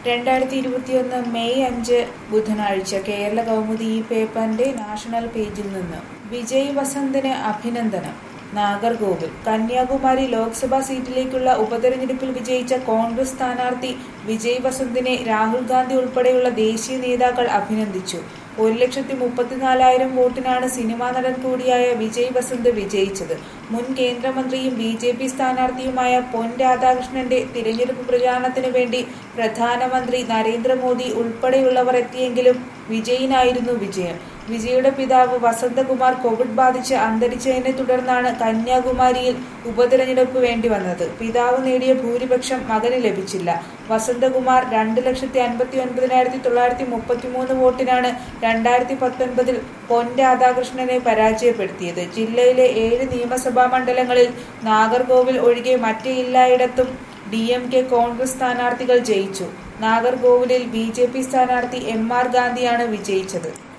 രണ്ടായിരത്തി ഇരുപത്തിയൊന്ന് മെയ് അഞ്ച് ബുധനാഴ്ച കേരള കൗമുദി ഈ പേപ്പറിന്റെ നാഷണൽ പേജിൽ നിന്ന് വിജയ് വസന്തിന് അഭിനന്ദനം നാഗർകോവിൽ കന്യാകുമാരി ലോക്സഭാ സീറ്റിലേക്കുള്ള ഉപതെരഞ്ഞെടുപ്പിൽ വിജയിച്ച കോൺഗ്രസ് സ്ഥാനാർത്ഥി വിജയ് വസന്തിനെ രാഹുൽ ഗാന്ധി ഉൾപ്പെടെയുള്ള ദേശീയ നേതാക്കൾ അഭിനന്ദിച്ചു ഒരു ലക്ഷത്തി മുപ്പത്തിനാലായിരം വോട്ടിനാണ് സിനിമാ നടൻ കൂടിയായ വിജയ് വസന്ത് വിജയിച്ചത് മുൻ കേന്ദ്രമന്ത്രിയും ബി ജെ പി സ്ഥാനാർത്ഥിയുമായ പൊൻ രാധാകൃഷ്ണന്റെ തിരഞ്ഞെടുപ്പ് പ്രചാരണത്തിന് വേണ്ടി പ്രധാനമന്ത്രി നരേന്ദ്രമോദി ഉൾപ്പെടെയുള്ളവർ എത്തിയെങ്കിലും വിജയിനായിരുന്നു വിജയം വിജയുടെ പിതാവ് വസന്തകുമാർ കോവിഡ് ബാധിച്ച് അന്തരിച്ചതിനെ തുടർന്നാണ് കന്യാകുമാരിയിൽ ഉപതെരഞ്ഞെടുപ്പ് വേണ്ടി വന്നത് പിതാവ് നേടിയ ഭൂരിപക്ഷം മകന് ലഭിച്ചില്ല വസന്തകുമാർ രണ്ട് ലക്ഷത്തി അൻപത്തി ഒൻപതിനായിരത്തി തൊള്ളായിരത്തി മുപ്പത്തി മൂന്ന് വോട്ടിനാണ് രണ്ടായിരത്തി പത്തൊൻപതിൽ പൊൻ രാധാകൃഷ്ണനെ പരാജയപ്പെടുത്തിയത് ജില്ലയിലെ ഏഴ് നിയമസഭാ മണ്ഡലങ്ങളിൽ നാഗർകോവിൽ ഒഴികെ മറ്റ് എല്ലായിടത്തും ഡി എം കെ കോൺഗ്രസ് സ്ഥാനാർത്ഥികൾ ജയിച്ചു നാഗർകോവിലിൽ ബി ജെ പി സ്ഥാനാർത്ഥി എം ആർ ഗാന്ധിയാണ് വിജയിച്ചത്